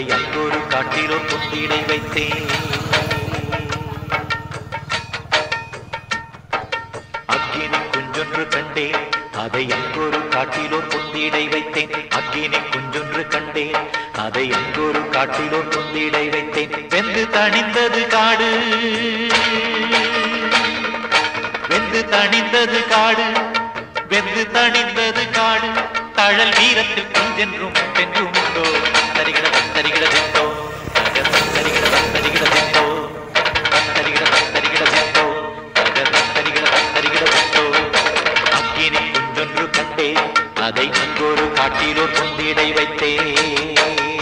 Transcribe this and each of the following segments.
அதை அங்கொரு காட்டிலோ பொந்திடை வைத்தேன் அக்கினி குஞ்சொன்று கண்டேன் அதை அங்கொரு காட்டிலோ பொந்திடை வைத்தேன் அக்கினி குஞ்சொன்று கண்டேன் அதை அங்கொரு காட்டிலோ பொந்திடை வைத்தேன் வெந்து தணிந்தது காடு வெந்து தணிந்தது காடு வெந்து தணிந்தது காடு தழல் வீரத்தில் குஞ்சென்றும் பென்றும் உண்டோ தரிகிட தரிகிட சென்றோ தரிகிட தரிகிட சென்றோ தரிகிட தரிகிட சென்றோ தரிகிட தரிகிட சென்றோ அக்கினி குஞ்சொன்று கண்டேன் அதை அங்கொரு காட்டிலோ பொந்திடை வைத்தேன்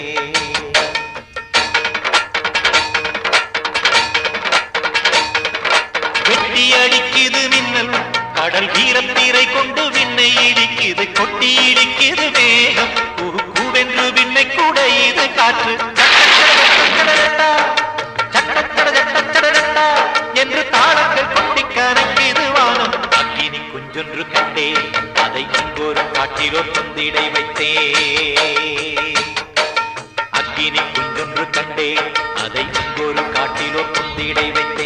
வெட்டி அடிக்குது மின்னல் கடல் வீரத்தீரை கொண்டு விண்ணை இடிக்குது கொட்டி இடிக்குது வேகம் குஹு கூவென்று விண்ணை கூட இது காற்று சட்டச்சடடடடா, சட்டச்சட சட்டச்சடடடா என்று தாளங்கள் கொட்டி கணக்குது வானம் அக்கினி குஞ்சொன்று கண்டேன் அதை இங்கொரு காட்டிலோ தொந்திடை வைத்தேன் அக்கினி குஞ்சொன்று கண்டேன் அதை இங்கொரு காட்டிலோ தொந்திடை வைத்தேன்